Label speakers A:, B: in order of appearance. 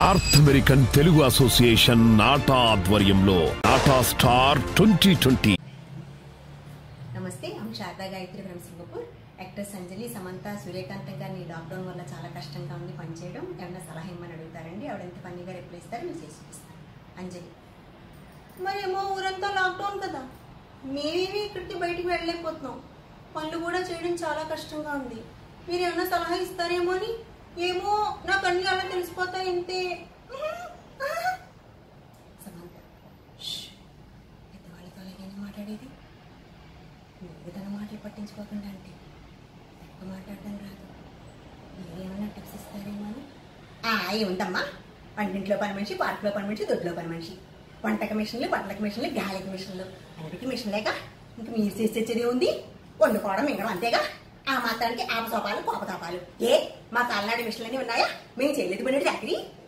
A: north American Telugu association NATA ఆధ్వర్యంలో NATA star twenty twenty
B: నమస్తే I'm Sharada Gayatri from Singapore actors Anjali Samantha Suryakantham గారిని lockdown వల్ల చాలా కష్టంగా ఉంది పనిచేయడం ఏమన్నా సలహా ఇమ్మని అడుగుతారండి ఆవిడ ఎంత ఫన్నీగా రిప్లై ఇస్తారో మీరు చేసి చూపిస్తాను అంజలి మరేమో ఊరంతా లాక్డౌన్ కదా మేమేమి ఇక్కడికి బయటికి వెళ్ళలేకపోతున్నాం పనులు కూడా చేయడం చాలా కష్టంగా ఉంది మీరు ఏమన్నా సలహా ఇస్తారేమో అని ఏమో నాకు అన్ని అలా తెలిసిపోతాయి అంతే సమంత "ష్, పెద్దవాళ్ళతో అలాగేనా మాట్లాడేది నువ్వు తన మాటలు పట్టించుకోకుండా అంటే ఎక్కువ మాట్లాడడం రాదు మీరేమన్నా టిప్స్ ఇస్తారేమో అని ఆ, ఏముందమ్మా వంటింట్లో పని మనిషి పార్కులో పని మనిషి దొడ్లో పని మనిషి వంటక మిషన్లు బట్టలకి మిషన్లు గాలికి మిషన్లు అన్నిటికీ మిషన్లేక ఇంక మీరు చేసి తెచ్చేది ఉంది వండుకోవడం మింగడం అంతేగా ఆ మాత్రానికి ఆపసోపాలు కోపతాపాలు ఏ మా తలనాడి మిషన్లన్నీ ఉన్నాయా మేము చేయలేదు పని చాకరీ